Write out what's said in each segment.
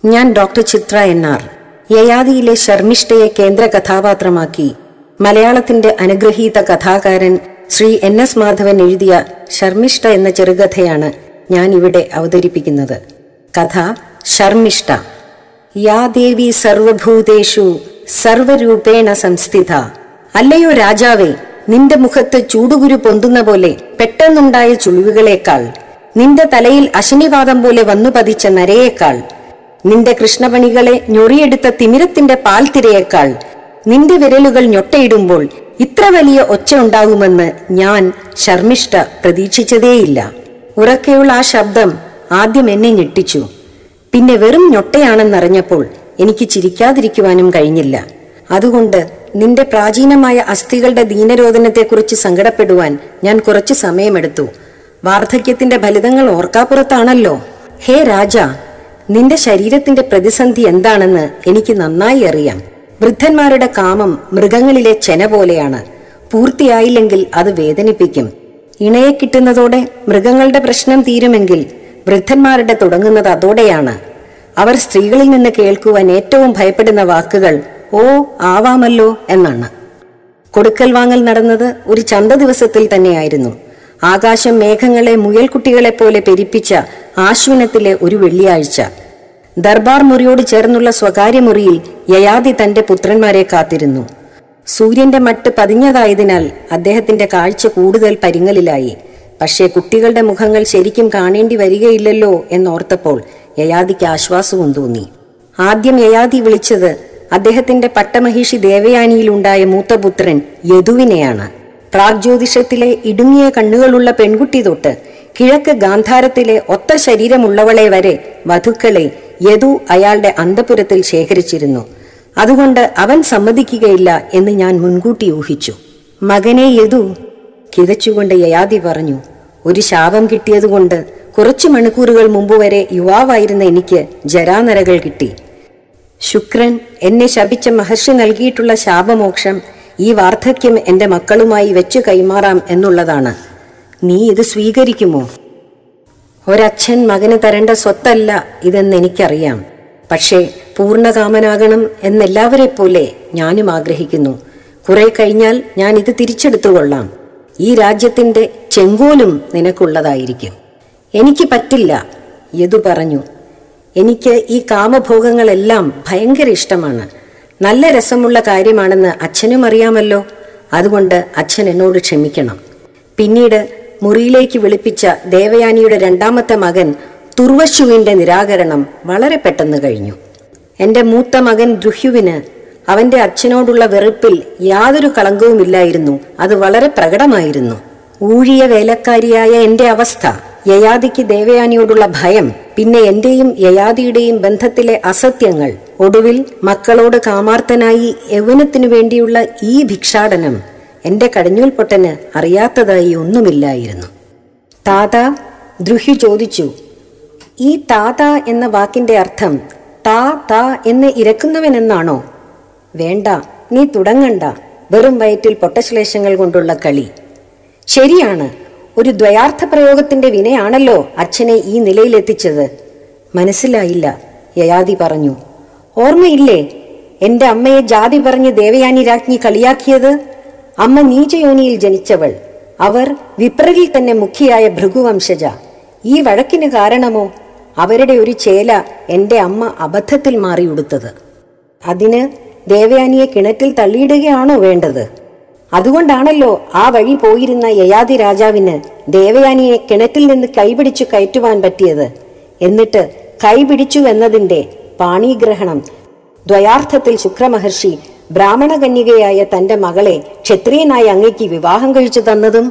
ഞാൻ doctor Chitra N R യയാതിയിലെ ശർമ്മിഷ്ഠയെ കേന്ദ്ര കഥാപാത്രമാക്കി മലയാളത്തിന്റെ അനുഗ്രഹീത കഥാകാരൻ ശ്രീ എൻ എസ് മാധവൻ എഴുതിയ ശർമ്മിഷ്ഠ എന്ന ചെറുകഥയാണ് ഞാൻ ഇവിടെ അവതരിപ്പിക്കുന്നത് കഥ ശർമ്മിഷ്ഠ യാ ദേവി സർവഭൂതേഷു സർവരൂപേണ സംസ്ഥിത അല്ലയോ രാജാവേ നിന്റെ മുഖത്ത് ചൂടുകുരു പൊന്തുന്ന പോലെ പെട്ടെന്നുണ്ടായ ചുളിവുകളേക്കാൾ നിന്റെ തലയിൽ അശനിവാദം പോലെ വന്നു പതിച്ച നരയേക്കാൾ നിന്റെ കൃഷ്ണപണികളെ ഞൊറിയെടുത്ത തിമിരത്തിന്റെ പാൽത്തിരയേക്കാൾ നിന്റെ വിരലുകൾ ഞൊട്ടയിടുമ്പോൾ ഇത്ര വലിയ ഒച്ച ഉണ്ടാകുമെന്ന് ഞാൻ ശർമ്മിഷ്ഠ പ്രതീക്ഷിച്ചതേയില്ല ഉറക്കെയുള്ള ആ ശബ്ദം ആദ്യം എന്നെ ഞെട്ടിച്ചു പിന്നെ വെറും ഞൊട്ടയാണെന്നറിഞ്ഞപ്പോൾ എനിക്ക് ചിരിക്കാതിരിക്കുവാനും കഴിഞ്ഞില്ല അതുകൊണ്ട് നിന്റെ പ്രാചീനമായ അസ്ഥികളുടെ ദീനരോധനത്തെക്കുറിച്ച് സങ്കടപ്പെടുവാൻ ഞാൻ കുറച്ചു സമയമെടുത്തു വാർദ്ധക്യത്തിന്റെ ഫലിതങ്ങൾ ഓർക്കാപ്പുറത്താണല്ലോ ഹേ രാജ നിന്റെ ശരീരത്തിന്റെ പ്രതിസന്ധി എന്താണെന്ന് എനിക്ക് നന്നായി അറിയാം വൃദ്ധന്മാരുടെ കാമം മൃഗങ്ങളിലെ ചെന പോലെയാണ് പൂർത്തിയായില്ലെങ്കിൽ അത് വേദനിപ്പിക്കും ഇണയെ കിട്ടുന്നതോടെ മൃഗങ്ങളുടെ പ്രശ്നം തീരുമെങ്കിൽ വൃദ്ധന്മാരുടെ തുടങ്ങുന്നത് അതോടെയാണ് അവർ സ്ത്രീകളിൽ നിന്ന് കേൾക്കുവാൻ ഏറ്റവും ഭയപ്പെടുന്ന വാക്കുകൾ ഓ ആവാമല്ലോ എന്നാണ് കൊടുക്കൽ വാങ്ങൽ നടന്നത് ഒരു ചന്ത ദിവസത്തിൽ തന്നെയായിരുന്നു ആകാശം മേഘങ്ങളെ മുയൽക്കുട്ടികളെ പോലെ പെരിപ്പിച്ച ആശ്വിനത്തിലെ ഒരു വെള്ളിയാഴ്ച ദർബാർ മുറിയോട് ചേർന്നുള്ള സ്വകാര്യ മുറിയിൽ യയാതി തന്റെ പുത്രന്മാരെ കാത്തിരുന്നു സൂര്യന്റെ മട്ട് പതിഞ്ഞതായതിനാൽ അദ്ദേഹത്തിന്റെ കാഴ്ച കൂടുതൽ പരിങ്ങലിലായി പക്ഷേ കുട്ടികളുടെ മുഖങ്ങൾ ശരിക്കും കാണേണ്ടി വരികയില്ലല്ലോ എന്നോർത്തപ്പോൾ യയാതിക്ക് ആശ്വാസവും തോന്നി ആദ്യം യയാതി വിളിച്ചത് അദ്ദേഹത്തിന്റെ പട്ടമഹിഷി ദേവയാനിയിലുണ്ടായ മൂത്തപുത്രൻ യദുവിനെയാണ് പ്രാഗ്ജ്യോതിഷത്തിലെ ഇടുങ്ങിയ കണ്ണുകളുള്ള പെൺകുട്ടി തൊട്ട് കിഴക്ക് ഗാന്ധാരത്തിലെ ഒത്ത ശരീരമുള്ളവളെ വരെ വധുക്കളെ യദു അയാളുടെ അന്തപുരത്തിൽ ശേഖരിച്ചിരുന്നു അതുകൊണ്ട് അവൻ സമ്മതിക്കുകയില്ല എന്ന് ഞാൻ മുൻകൂട്ടി ഊഹിച്ചു മകനെ യദു കിതച്ചുകൊണ്ട് യയാതി പറഞ്ഞു ഒരു ശാപം കിട്ടിയതുകൊണ്ട് കുറച്ചു മണിക്കൂറുകൾ മുമ്പ് വരെ യുവാവായിരുന്ന എനിക്ക് ജരാനരകൾ കിട്ടി ശുക്രൻ എന്നെ ശപിച്ച മഹർഷി നൽകിയിട്ടുള്ള ശാപമോക്ഷം ഈ വാർദ്ധക്യം എന്റെ മക്കളുമായി വെച്ചു കൈമാറാം എന്നുള്ളതാണ് നീ ഇത് സ്വീകരിക്കുമോ ഒരച്ഛൻ മകന് തരേണ്ട സ്വത്തല്ല ഇതെന്ന് എനിക്കറിയാം പക്ഷേ പൂർണ്ണകാമനാകണം എന്നെല്ലാവരെ പോലെ ഞാനും ആഗ്രഹിക്കുന്നു കുറെ കഴിഞ്ഞാൽ ഞാൻ ഇത് തിരിച്ചെടുത്തുകൊള്ളാം ഈ രാജ്യത്തിന്റെ ചെങ്കോലും നിനക്കുള്ളതായിരിക്കും എനിക്ക് പറ്റില്ല യദു പറഞ്ഞു എനിക്ക് ഈ കാമഭോഗങ്ങളെല്ലാം ഭയങ്കര ഇഷ്ടമാണ് നല്ല രസമുള്ള കാര്യമാണെന്ന് അച്ഛനും അറിയാമല്ലോ അതുകൊണ്ട് അച്ഛൻ എന്നോട് ക്ഷമിക്കണം പിന്നീട് മുറിയിലേക്ക് വിളിപ്പിച്ച ദേവയാനിയുടെ രണ്ടാമത്തെ മകൻ തുർവശുവിന്റെ നിരാകരണം വളരെ പെട്ടെന്ന് കഴിഞ്ഞു എന്റെ മൂത്ത മകൻ ദുഹ്യുവിന് അവന്റെ അച്ഛനോടുള്ള വെറുപ്പിൽ യാതൊരു കളങ്കവുമില്ലായിരുന്നു അത് വളരെ പ്രകടമായിരുന്നു ഊഴിയ വേലക്കാരിയായ എന്റെ അവസ്ഥ യയാതിക്ക് ദേവയാനിയോടുള്ള ഭയം പിന്നെ എന്റെയും യയാതിയുടെയും ബന്ധത്തിലെ അസത്യങ്ങൾ ഒടുവിൽ മക്കളോട് കാമാർത്തനായി യൗവനത്തിനു വേണ്ടിയുള്ള ഈ ഭിക്ഷാടനം എന്റെ കടിഞ്ഞൂൽ പൊട്ടന് അറിയാത്തതായി ഒന്നുമില്ലായിരുന്നു താത ദ്രുഹ്യു ചോദിച്ചു ഈ താത എന്ന വാക്കിന്റെ അർത്ഥം താ താ എന്ന് ഇരക്കുന്നവനെന്നാണോ വേണ്ട നീ തുടങ്ങണ്ട വെറും വയറ്റിൽ പൊട്ടശ്ലേഷങ്ങൾ കൊണ്ടുള്ള കളി ശരിയാണ് ഒരു ദ്വയാർത്ഥ പ്രയോഗത്തിന്റെ വിനയാണല്ലോ അച്ഛനെ ഈ നിലയിലെത്തിച്ചത് മനസ്സിലായില്ല യയാതി പറഞ്ഞു ഓർമ്മയില്ലേ എന്റെ അമ്മയെ ജാതി പറഞ്ഞ് ദേവയാനി രാജ്ഞി കളിയാക്കിയത് അമ്മ നീചയോനിയിൽ ജനിച്ചവൾ അവർ വിപ്രരിൽ തന്നെ മുഖ്യയായ ഭൃഗുവംശജ ഈ വഴക്കിന് കാരണമോ അവരുടെ ഒരു ചേല എന്റെ അമ്മ അബദ്ധത്തിൽ മാറിയുടുത്തത് അതിന് ദേവയാനിയെ കിണറ്റിൽ തള്ളിയിടുകയാണോ വേണ്ടത് അതുകൊണ്ടാണല്ലോ ആ വഴി പോയിരുന്ന യയാതി രാജാവിന് ദേവയാനിയെ കിണറ്റിൽ നിന്ന് കൈപിടിച്ചു കയറ്റുവാൻ പറ്റിയത് എന്നിട്ട് കൈപിടിച്ചു എന്നതിന്റെ പാണീഗ്രഹണം ദ്വയാർത്ഥത്തിൽ ശുക്രമഹർഷി ബ്രാഹ്മണ കന്യകയായ തന്റെ മകളെ ക്ഷത്രിയനായ അങ്ങയ്ക്ക് വിവാഹം കഴിച്ചു തന്നതും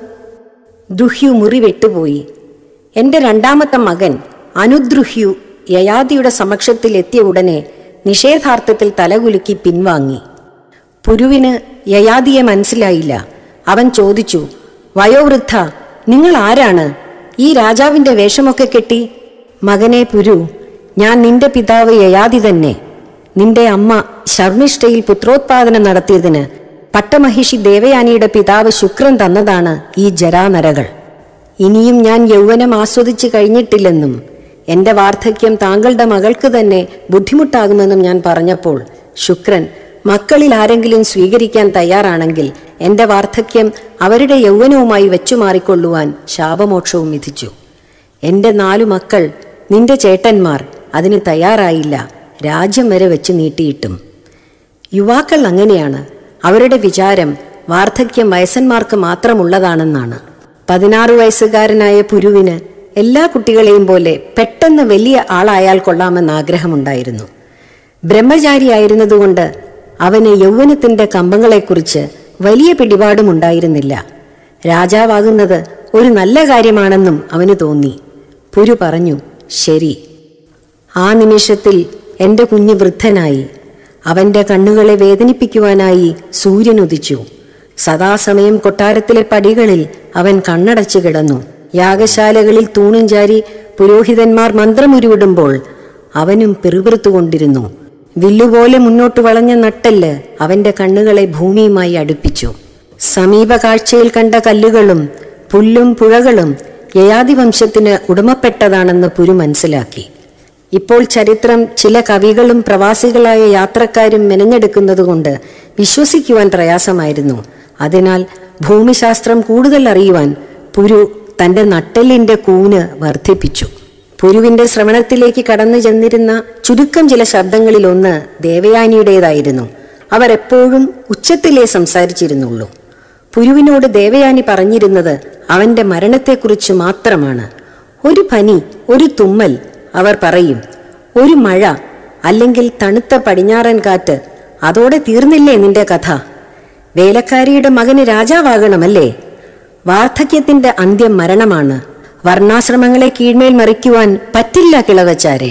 ദുഹ്യു മുറി വിട്ടുപോയി എന്റെ രണ്ടാമത്തെ മകൻ അനുദ്രുഹ്യു യയാതിയുടെ സമക്ഷത്തിൽ എത്തിയ ഉടനെ നിഷേധാർത്ഥത്തിൽ തലകുലുക്കി പിൻവാങ്ങി പുരുവിന് യയാതിയെ മനസ്സിലായില്ല അവൻ ചോദിച്ചു വയോവൃദ്ധ നിങ്ങൾ ആരാണ് ഈ രാജാവിന്റെ വേഷമൊക്കെ കെട്ടി മകനെ പുരു ഞാൻ നിന്റെ പിതാവ് യയാതി തന്നെ നിന്റെ അമ്മ ശർമ്മിഷ്ഠയിൽ പുത്രോത്പാദനം നടത്തിയതിന് പട്ടമഹിഷി ദേവയാനിയുടെ പിതാവ് ശുക്രൻ തന്നതാണ് ഈ ജരാനരകൾ ഇനിയും ഞാൻ യൗവനം ആസ്വദിച്ചു കഴിഞ്ഞിട്ടില്ലെന്നും എന്റെ വാർദ്ധക്യം താങ്കളുടെ മകൾക്ക് തന്നെ ബുദ്ധിമുട്ടാകുമെന്നും ഞാൻ പറഞ്ഞപ്പോൾ ശുക്രൻ മക്കളിൽ ആരെങ്കിലും സ്വീകരിക്കാൻ തയ്യാറാണെങ്കിൽ എന്റെ വാർദ്ധക്യം അവരുടെ യൗവനവുമായി വെച്ചുമാറിക്കൊള്ളുവാൻ ശാപമോക്ഷവും വിധിച്ചു എന്റെ നാലു മക്കൾ നിന്റെ ചേട്ടന്മാർ അതിന് തയ്യാറായില്ല രാജ്യം വരെ വെച്ച് നീട്ടിയിട്ടും യുവാക്കൾ അങ്ങനെയാണ് അവരുടെ വിചാരം വാർദ്ധക്യം വയസ്സന്മാർക്ക് മാത്രമുള്ളതാണെന്നാണ് പതിനാറ് വയസ്സുകാരനായ പുരുവിന് എല്ലാ കുട്ടികളെയും പോലെ പെട്ടെന്ന് വലിയ ആളായാൽ കൊള്ളാമെന്ന് ആഗ്രഹമുണ്ടായിരുന്നു ബ്രഹ്മചാരിയായിരുന്നതുകൊണ്ട് അവന് യൗവനത്തിന്റെ കമ്പങ്ങളെക്കുറിച്ച് വലിയ പിടിപാടും ഉണ്ടായിരുന്നില്ല രാജാവാകുന്നത് ഒരു നല്ല കാര്യമാണെന്നും അവന് തോന്നി പുരു പറഞ്ഞു ശരി ആ നിമിഷത്തിൽ എൻ്റെ കുഞ്ഞ് വൃദ്ധനായി അവന്റെ കണ്ണുകളെ വേദനിപ്പിക്കുവാനായി സൂര്യൻ ഉദിച്ചു സദാസമയം കൊട്ടാരത്തിലെ പടികളിൽ അവൻ കണ്ണടച്ചു കിടന്നു യാഗശാലകളിൽ തൂണും ചാരി പുരോഹിതന്മാർ മന്ത്രമുരുവിടുമ്പോൾ അവനും പിറുപിറുത്തുകൊണ്ടിരുന്നു വില്ലുപോലെ മുന്നോട്ട് വളഞ്ഞ നട്ടെല്ല് അവന്റെ കണ്ണുകളെ ഭൂമിയുമായി അടുപ്പിച്ചു സമീപ കാഴ്ചയിൽ കണ്ട കല്ലുകളും പുല്ലും പുഴകളും യയാതി വംശത്തിന് ഉടമപ്പെട്ടതാണെന്ന് പുരു മനസ്സിലാക്കി ഇപ്പോൾ ചരിത്രം ചില കവികളും പ്രവാസികളായ യാത്രക്കാരും മെനഞ്ഞെടുക്കുന്നതുകൊണ്ട് വിശ്വസിക്കുവാൻ പ്രയാസമായിരുന്നു അതിനാൽ ഭൂമിശാസ്ത്രം കൂടുതൽ അറിയുവാൻ പുരു തന്റെ നട്ടെല്ലിന്റെ കൂന് വർദ്ധിപ്പിച്ചു പുരുവിന്റെ ശ്രവണത്തിലേക്ക് കടന്നു ചെന്നിരുന്ന ചുരുക്കം ചില ശബ്ദങ്ങളിലൊന്ന് ദേവയാനിയുടേതായിരുന്നു അവർ എപ്പോഴും ഉച്ചത്തിലേ സംസാരിച്ചിരുന്നുള്ളൂ പുരുവിനോട് ദേവയാനി പറഞ്ഞിരുന്നത് അവന്റെ മരണത്തെക്കുറിച്ച് മാത്രമാണ് ഒരു പനി ഒരു തുമ്മൽ അവർ പറയും ഒരു മഴ അല്ലെങ്കിൽ തണുത്ത പടിഞ്ഞാറൻ കാറ്റ് അതോടെ തീർന്നില്ലേ നിന്റെ കഥ വേലക്കാരിയുടെ മകന് രാജാവാകണമല്ലേ വാർദ്ധക്യത്തിന്റെ അന്ത്യം മരണമാണ് വർണ്ണാശ്രമങ്ങളെ കീഴ്മേൽ മറിക്കുവാൻ പറ്റില്ല കിളവച്ചാരെ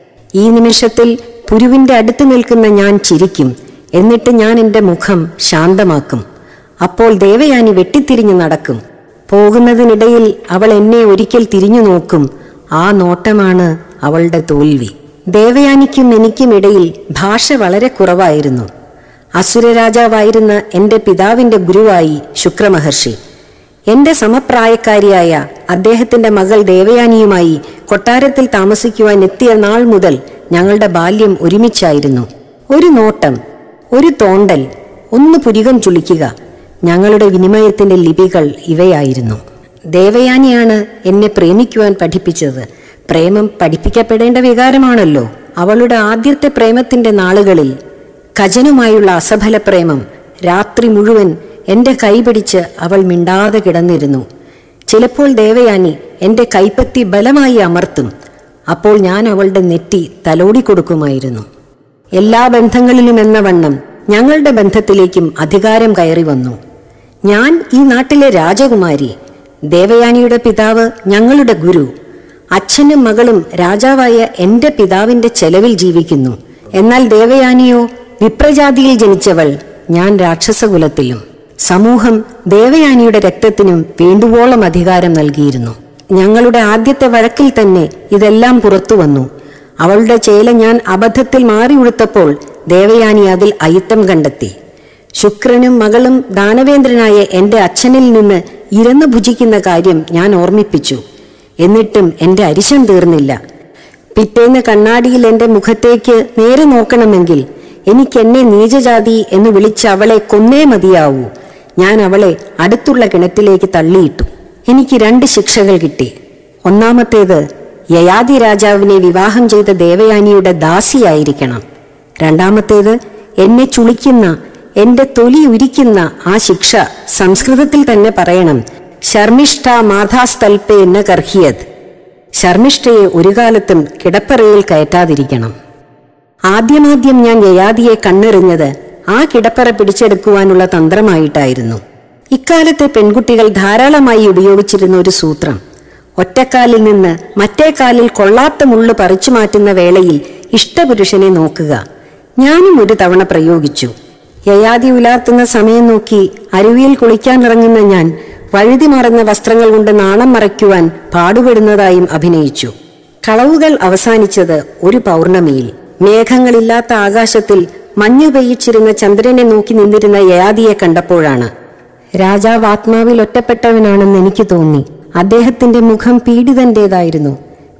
ഈ നിമിഷത്തിൽ പുരുവിന്റെ അടുത്ത് നിൽക്കുന്ന ഞാൻ ചിരിക്കും എന്നിട്ട് ഞാൻ എൻ്റെ മുഖം ശാന്തമാക്കും അപ്പോൾ ദേവയാനി വെട്ടിത്തിരിഞ്ഞു നടക്കും പോകുന്നതിനിടയിൽ അവൾ എന്നെ ഒരിക്കൽ തിരിഞ്ഞു നോക്കും ആ നോട്ടമാണ് അവളുടെ തോൽവി ദേവയാനിക്കും എനിക്കും ഇടയിൽ ഭാഷ വളരെ കുറവായിരുന്നു അസുരരാജാവായിരുന്ന എൻ്റെ പിതാവിൻ്റെ ഗുരുവായി ശുക്രമഹർഷി എന്റെ സമപ്രായക്കാരിയായ അദ്ദേഹത്തിന്റെ മകൾ ദേവയാനിയുമായി കൊട്ടാരത്തിൽ താമസിക്കുവാൻ എത്തിയ നാൾ മുതൽ ഞങ്ങളുടെ ബാല്യം ഒരുമിച്ചായിരുന്നു ഒരു നോട്ടം ഒരു തോണ്ടൽ ഒന്ന് പുരികം ചുളിക്കുക ഞങ്ങളുടെ വിനിമയത്തിന്റെ ലിപികൾ ഇവയായിരുന്നു ദേവയാനിയാണ് എന്നെ പ്രേമിക്കുവാൻ പഠിപ്പിച്ചത് പ്രേമം പഠിപ്പിക്കപ്പെടേണ്ട വികാരമാണല്ലോ അവളുടെ ആദ്യത്തെ പ്രേമത്തിന്റെ നാളുകളിൽ കജനുമായുള്ള അസഫല പ്രേമം രാത്രി മുഴുവൻ എന്റെ കൈപിടിച്ച് അവൾ മിണ്ടാതെ കിടന്നിരുന്നു ചിലപ്പോൾ ദേവയാനി എന്റെ കൈപ്പത്തി ബലമായി അമർത്തും അപ്പോൾ ഞാൻ അവളുടെ നെറ്റി തലോടി കൊടുക്കുമായിരുന്നു എല്ലാ ബന്ധങ്ങളിലും എന്ന വണ്ണം ഞങ്ങളുടെ ബന്ധത്തിലേക്കും അധികാരം കയറി വന്നു ഞാൻ ഈ നാട്ടിലെ രാജകുമാരി ദേവയാനിയുടെ പിതാവ് ഞങ്ങളുടെ ഗുരു അച്ഛനും മകളും രാജാവായ എന്റെ പിതാവിന്റെ ചെലവിൽ ജീവിക്കുന്നു എന്നാൽ ദേവയാനിയോ വിപ്രജാതിയിൽ ജനിച്ചവൾ ഞാൻ രാക്ഷസകുലത്തിലും സമൂഹം ദേവയാനിയുടെ രക്തത്തിനും വേണ്ടുവോളം അധികാരം നൽകിയിരുന്നു ഞങ്ങളുടെ ആദ്യത്തെ വഴക്കിൽ തന്നെ ഇതെല്ലാം പുറത്തു വന്നു അവളുടെ ചേല ഞാൻ അബദ്ധത്തിൽ മാറി ഉടുത്തപ്പോൾ ദേവയാനി അതിൽ അയിത്തം കണ്ടെത്തി ശുക്രനും മകളും ദാനവേന്ദ്രനായ എന്റെ അച്ഛനിൽ നിന്ന് ഇരന്നു ഭുജിക്കുന്ന കാര്യം ഞാൻ ഓർമ്മിപ്പിച്ചു എന്നിട്ടും എന്റെ അരിശം തീർന്നില്ല പിറ്റേന്ന് കണ്ണാടിയിൽ എന്റെ മുഖത്തേക്ക് നേരെ നോക്കണമെങ്കിൽ എനിക്ക് എന്നെ നീചജാതി എന്ന് വിളിച്ച് അവളെ കൊന്നേ മതിയാവൂ ഞാൻ അവളെ അടുത്തുള്ള കിണറ്റിലേക്ക് തള്ളിയിട്ടു എനിക്ക് രണ്ട് ശിക്ഷകൾ കിട്ടി ഒന്നാമത്തേത് യയാതി രാജാവിനെ വിവാഹം ചെയ്ത ദേവയാനിയുടെ ദാസിയായിരിക്കണം രണ്ടാമത്തേത് എന്നെ ചുളിക്കുന്ന എന്റെ തൊലി ഉരിക്കുന്ന ആ ശിക്ഷ സംസ്കൃതത്തിൽ തന്നെ പറയണം ശർമിഷ്ഠ മാധാസ്തൽപേ എന്ന കർഹിയത് ശർമിഷ്ഠയെ ഒരു കാലത്തും കിടപ്പറയിൽ കയറ്റാതിരിക്കണം ആദ്യമാദ്യം ഞാൻ യയാതിയെ കണ്ണെറിഞ്ഞത് ആ കിടപ്പറ പിടിച്ചെടുക്കുവാനുള്ള തന്ത്രമായിട്ടായിരുന്നു ഇക്കാലത്തെ പെൺകുട്ടികൾ ധാരാളമായി ഉപയോഗിച്ചിരുന്ന ഒരു സൂത്രം ഒറ്റക്കാലിൽ നിന്ന് മറ്റേ കാലിൽ കൊള്ളാത്ത മുള്ളു പറിച്ചു മാറ്റുന്ന വേളയിൽ ഇഷ്ടപുരുഷനെ നോക്കുക ഞാനും ഒരു തവണ പ്രയോഗിച്ചു യയാതി ഉലാർത്തുന്ന സമയം നോക്കി അരുവിയിൽ കുളിക്കാനിറങ്ങുന്ന ഞാൻ വഴുതി മറന്ന വസ്ത്രങ്ങൾ കൊണ്ട് നാണം മറയ്ക്കുവാൻ പാടുപെടുന്നതായും അഭിനയിച്ചു കളവുകൾ അവസാനിച്ചത് ഒരു പൗർണമിയിൽ മേഘങ്ങളില്ലാത്ത ആകാശത്തിൽ മഞ്ഞു പെയ്യിച്ചിരുന്ന ചന്ദ്രനെ നോക്കി നിന്നിരുന്ന യയാതിയെ കണ്ടപ്പോഴാണ് രാജാവ് ആത്മാവിൽ ഒറ്റപ്പെട്ടവനാണെന്ന് എനിക്ക് തോന്നി അദ്ദേഹത്തിന്റെ മുഖം പീഡിതന്റേതായിരുന്നു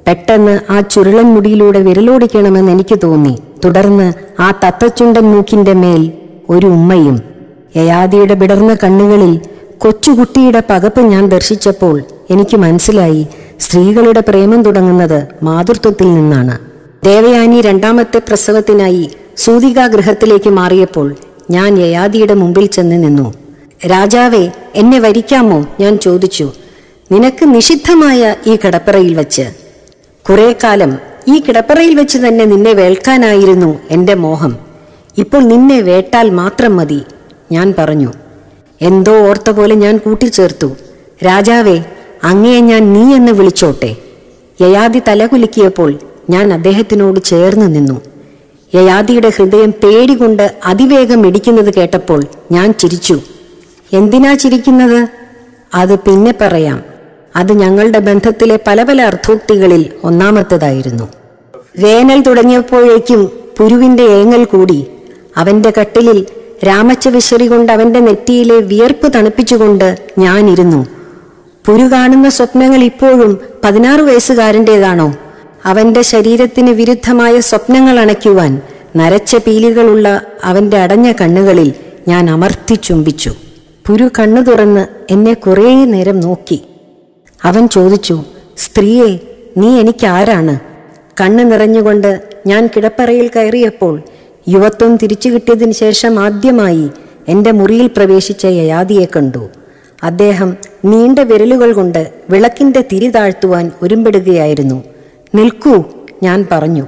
പെട്ടെന്ന് ആ ചുരുളൻ മുടിയിലൂടെ വിരലോടിക്കണമെന്ന് എനിക്ക് തോന്നി തുടർന്ന് ആ തത്തച്ചുണ്ടൻ മൂക്കിന്റെ മേൽ ഒരു ഉമ്മയും യയാതിയുടെ വിടർന്ന കണ്ണുകളിൽ കൊച്ചുകുട്ടിയുടെ പകപ്പ് ഞാൻ ദർശിച്ചപ്പോൾ എനിക്ക് മനസ്സിലായി സ്ത്രീകളുടെ പ്രേമം തുടങ്ങുന്നത് മാതൃത്വത്തിൽ നിന്നാണ് ദേവയാനി രണ്ടാമത്തെ പ്രസവത്തിനായി സൂതികാഗൃഹത്തിലേക്ക് മാറിയപ്പോൾ ഞാൻ യയാതിയുടെ മുമ്പിൽ ചെന്ന് നിന്നു രാജാവേ എന്നെ വരിക്കാമോ ഞാൻ ചോദിച്ചു നിനക്ക് നിഷിദ്ധമായ ഈ കിടപ്പറയിൽ വച്ച് കുറെ കാലം ഈ കിടപ്പറയിൽ വെച്ച് തന്നെ നിന്നെ വേൾക്കാനായിരുന്നു എന്റെ മോഹം ഇപ്പോൾ നിന്നെ വേട്ടാൽ മാത്രം മതി ഞാൻ പറഞ്ഞു എന്തോ ഓർത്ത പോലെ ഞാൻ കൂട്ടിച്ചേർത്തു രാജാവേ അങ്ങയെ ഞാൻ നീ എന്ന് വിളിച്ചോട്ടെ യയാതി തലകുലുക്കിയപ്പോൾ ഞാൻ അദ്ദേഹത്തിനോട് ചേർന്ന് നിന്നു യയാതിയുടെ ഹൃദയം പേടികൊണ്ട് അതിവേഗം ഇടിക്കുന്നത് കേട്ടപ്പോൾ ഞാൻ ചിരിച്ചു എന്തിനാ ചിരിക്കുന്നത് അത് പിന്നെ പറയാം അത് ഞങ്ങളുടെ ബന്ധത്തിലെ പല പല അർത്ഥോക്തികളിൽ ഒന്നാമത്തേതായിരുന്നു വേനൽ തുടങ്ങിയപ്പോഴേക്കും പുരുവിന്റെ ഏങ്ങൽ കൂടി അവന്റെ കട്ടിലിൽ രാമച്ചവിശ്വരി കൊണ്ട് അവന്റെ നെറ്റിയിലെ വിയർപ്പ് തണുപ്പിച്ചുകൊണ്ട് ഞാനിരുന്നു പുരു കാണുന്ന സ്വപ്നങ്ങൾ ഇപ്പോഴും പതിനാറ് വയസ്സുകാരൻ്റെതാണോ അവന്റെ ശരീരത്തിന് വിരുദ്ധമായ സ്വപ്നങ്ങൾ അണയ്ക്കുവാൻ നരച്ച പീലികളുള്ള അവന്റെ അടഞ്ഞ കണ്ണുകളിൽ ഞാൻ അമർത്തി ചുംബിച്ചു പുരു കണ്ണു തുറന്ന് എന്നെ കുറേ നേരം നോക്കി അവൻ ചോദിച്ചു സ്ത്രീയെ നീ എനിക്കാരാണ് കണ്ണ് നിറഞ്ഞുകൊണ്ട് ഞാൻ കിടപ്പറയിൽ കയറിയപ്പോൾ യുവത്വം തിരിച്ചു കിട്ടിയതിന് ശേഷം ആദ്യമായി എൻ്റെ മുറിയിൽ പ്രവേശിച്ച യയാതിയെ കണ്ടു അദ്ദേഹം നീണ്ട വിരലുകൾ കൊണ്ട് വിളക്കിന്റെ തിരി താഴ്ത്തുവാൻ ഒരുമ്പെടുകയായിരുന്നു നിൽക്കൂ ഞാൻ പറഞ്ഞു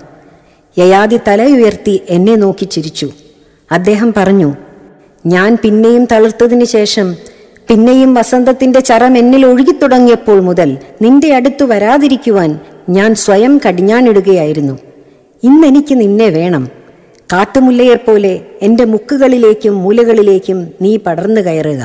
യയാതി തലയുയർത്തി എന്നെ നോക്കി ചിരിച്ചു അദ്ദേഹം പറഞ്ഞു ഞാൻ പിന്നെയും തളിർത്തതിനു ശേഷം പിന്നെയും വസന്തത്തിന്റെ ചരം എന്നിൽ ഒഴുകിത്തുടങ്ങിയപ്പോൾ മുതൽ നിന്റെ അടുത്തു വരാതിരിക്കുവാൻ ഞാൻ സ്വയം കടിഞ്ഞാണിടുകയായിരുന്നു ഇന്നെനിക്ക് നിന്നെ വേണം കാട്ടുമുല്ലയെപ്പോലെ എൻ്റെ മുക്കുകളിലേക്കും മൂലകളിലേക്കും നീ പടർന്നു കയറുക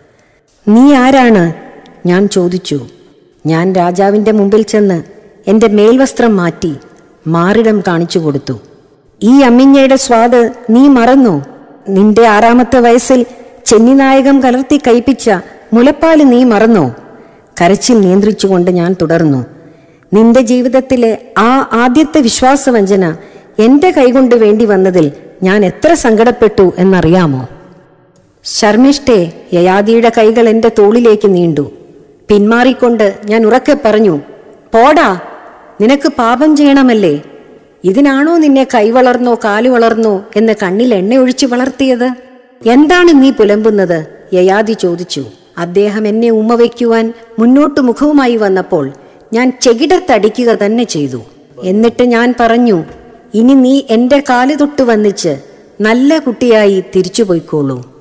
നീ ആരാണ് ഞാൻ ചോദിച്ചു ഞാൻ രാജാവിൻ്റെ മുമ്പിൽ ചെന്ന് എൻ്റെ മേൽവസ്ത്രം മാറ്റി മാറിടം കാണിച്ചു കൊടുത്തു ഈ അമ്മിഞ്ഞയുടെ സ്വാദ് നീ മറന്നോ നിന്റെ ആറാമത്തെ വയസ്സിൽ ചെന്നിനായകം കലർത്തി കയ്പിച്ച മുലപ്പാല് നീ മറന്നോ കരച്ചിൽ നിയന്ത്രിച്ചുകൊണ്ട് ഞാൻ തുടർന്നു നിന്റെ ജീവിതത്തിലെ ആ ആദ്യത്തെ വിശ്വാസവഞ്ചന എന്റെ കൈകൊണ്ട് വേണ്ടി വന്നതിൽ ഞാൻ എത്ര സങ്കടപ്പെട്ടു എന്നറിയാമോ ശർമ്മിഷ്ഠേ യയാദിയുടെ കൈകൾ എന്റെ തോളിലേക്ക് നീണ്ടു പിന്മാറിക്കൊണ്ട് ഞാൻ ഉറക്കെ പറഞ്ഞു പോടാ നിനക്ക് പാപം ചെയ്യണമല്ലേ ഇതിനാണോ നിന്നെ കൈ വളർന്നോ കാല് വളർന്നോ എന്ന് കണ്ണിൽ എണ്ണ ഒഴിച്ചു വളർത്തിയത് എന്താണ് നീ പുലമ്പുന്നത് യയാതി ചോദിച്ചു അദ്ദേഹം എന്നെ ഉമ്മ വയ്ക്കുവാൻ മുന്നോട്ട് മുഖവുമായി വന്നപ്പോൾ ഞാൻ ചെകിടത്തടിക്കുക തന്നെ ചെയ്തു എന്നിട്ട് ഞാൻ പറഞ്ഞു ഇനി നീ എന്റെ കാല് തൊട്ട് വന്നിച്ച് നല്ല കുട്ടിയായി തിരിച്ചു പോയിക്കോളൂ